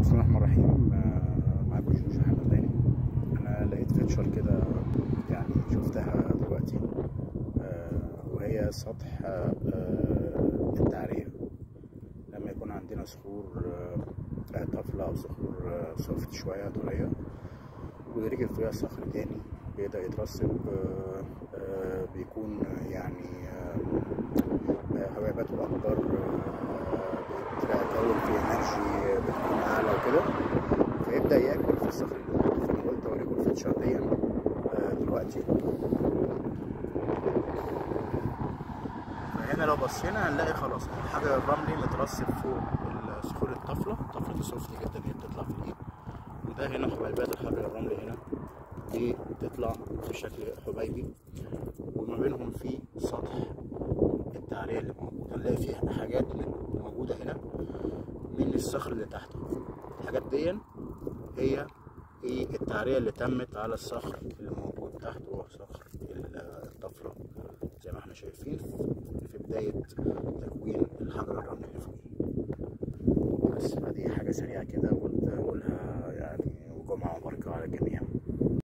بسم الله الرحمن الرحيم آه، معاكم جوج حمداني انا لقيت فيتشر كده يعني شفتها دلوقتي آه، وهي سطح آه، التعرية لما يكون عندنا صخور آه، طفلة او صخور آه، سوفت شوية طرية ويركب فيها صخر تاني بيبدأ يترسب آه، آه، بيكون يعني آه، حبيباته الأكبر آه، بتكون فيه انرجي بتكون أعلى وكده فيبدأ ياكل في الصخر اللي تحت فأنا قلت أوريكم الفيتشر دي آه، دلوقتي فهنا لو بصينا هنلاقي خلاص الحجر الرملي مترسب فوق صخور الطفلة طفلة السوفت جدا هي بتطلع في الإيد وده هنا حبيبات الحجر الرملي هنا دي بتطلع في شكل حبيبي وما بينهم في سطح التعرية اللي موجود هنلاقي فيه حاجات من- موجودة هنا من الصخر اللي تحته الحاجات دي هي ايه التعرية اللي تمت على الصخر اللي موجود تحت وهو صخر الطفرة زي ما احنا شايفين في بداية تكوين الحجر الرملي اللي فوقيه بس فدي حاجة سريعة كده قلت أقولها يعني وجمعة مباركة على الجميع